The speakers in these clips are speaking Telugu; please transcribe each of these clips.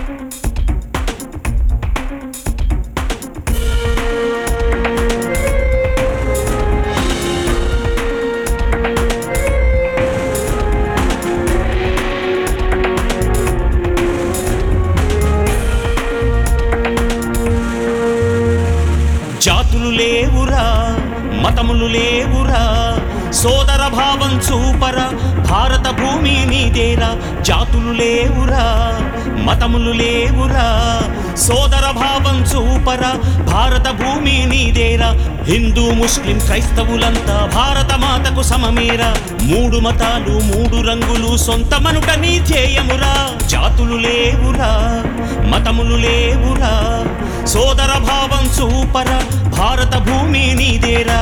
జాతులు లేవురా మతములు లేవురా సోదర భావం చూపరా భారత భూమి నీదేరా జాతులు లేవురా మతములు లేవురా సోదర భావం చూపరా భారత భూమి నీదేరా హిందూ ముస్లిం క్రైస్తవులంతా భారత మాతకు సమమేరా మూడు మతాలు మూడు రంగులు సొంతమనుట నీ ధ్యేయమురా జాతులు లేవురా మతములు లేవురా సోదర భావం చూపర భారత భూమి నీదేరా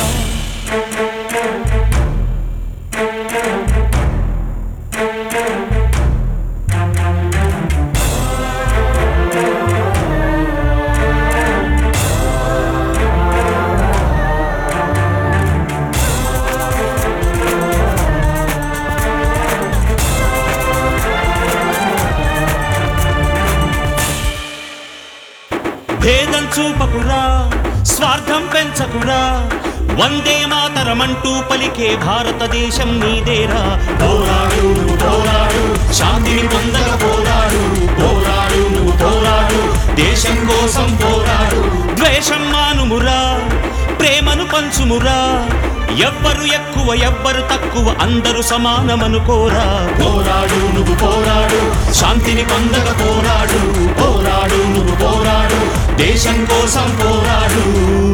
భేదం చూపకురా స్వార్థం పెంచకురా వందే మాతరమంటూ పలికే భారతదేశం నీదేరా పోరాడు నువ్వు పోరాడు శాంతిని పొందక పోరాడు పోరాడు నువ్వు పోరాడు దేశం కోసం పోరాడు ద్వేషం మానుమురా ప్రేమను పంచుమురా ఎవ్వరు ఎక్కువ ఎవ్వరు తక్కువ అందరూ సమానమనుకోరా పోరాడు నువ్వు పోరాడు శాంతిని పొందక పోరాడు పోరాడు నువ్వు పోరాడు దేశం కోసం పోరాడు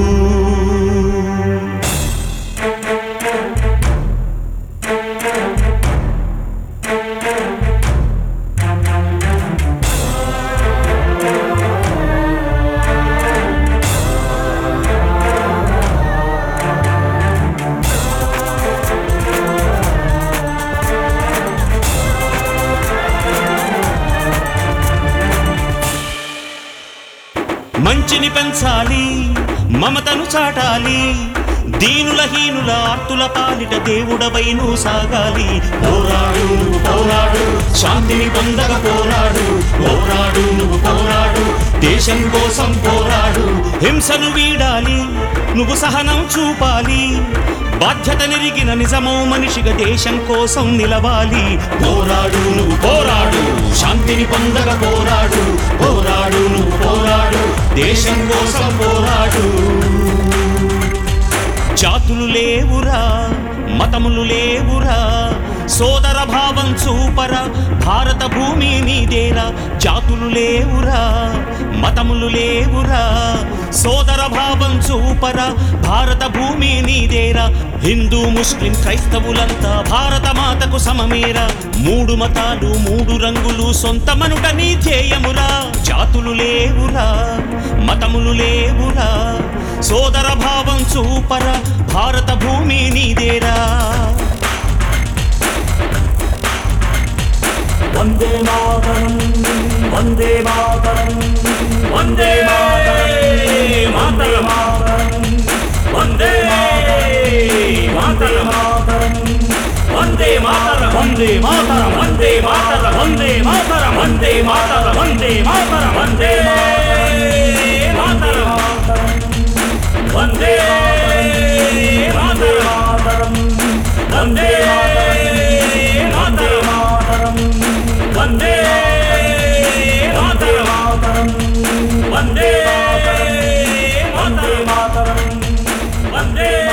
మంచిని పెంచాలి మమతను చాటాలి దీనుల హీనుల ఆర్తుల పాలిట దేవుడవైను సాగాలి పోరాడు నువ్వు పోరాడు శాంతిని పొందక పోరాడు పోరాడు నువ్వు పోరాడు దేశం కోసం పోరాడు హింసను వీడాలి నువ్వు సహనం చూపాలి బాధ్యత నెరిగిన నిజమో మనిషిగా దేశం కోసం నిలవాలి పోరాడు నువ్వు పోరాడు శాంతిని పొందక పోరాడు పోరాడు నువ్వు పోరాడు దేశం కోసం పోరాడు జాతులు లేవురా మతములు లేవురా సోదర భావం చూపర భారత భూమి నీదేరా జాతులు లేవురా మతములు లేవురా సోదర భావం చూపర భారత భూమి నీదేరా హిందూ ముస్లిం క్రైస్తవులంతా భారత మాతకు సమమేరా మూడు మతాలు మూడు రంగులు సొంతమనుట నీ ధ్యేయమురా జాతులు లేవురా మతములు లేవురా సోదర భావం చూపర భారత భూమి నీదేరా వందే మాతరం వందే మాతరం వందే మాతరం వందే మాతరం వందే మాతరం వందే మాతరం వందే మాతరం వందే మాతరం వందే మాతరం వందే మాతరం వందే మాతరం వందే మాతరం వందే మాతరం వందే మాతరం వందే మాతరం వందే మాతరం వందే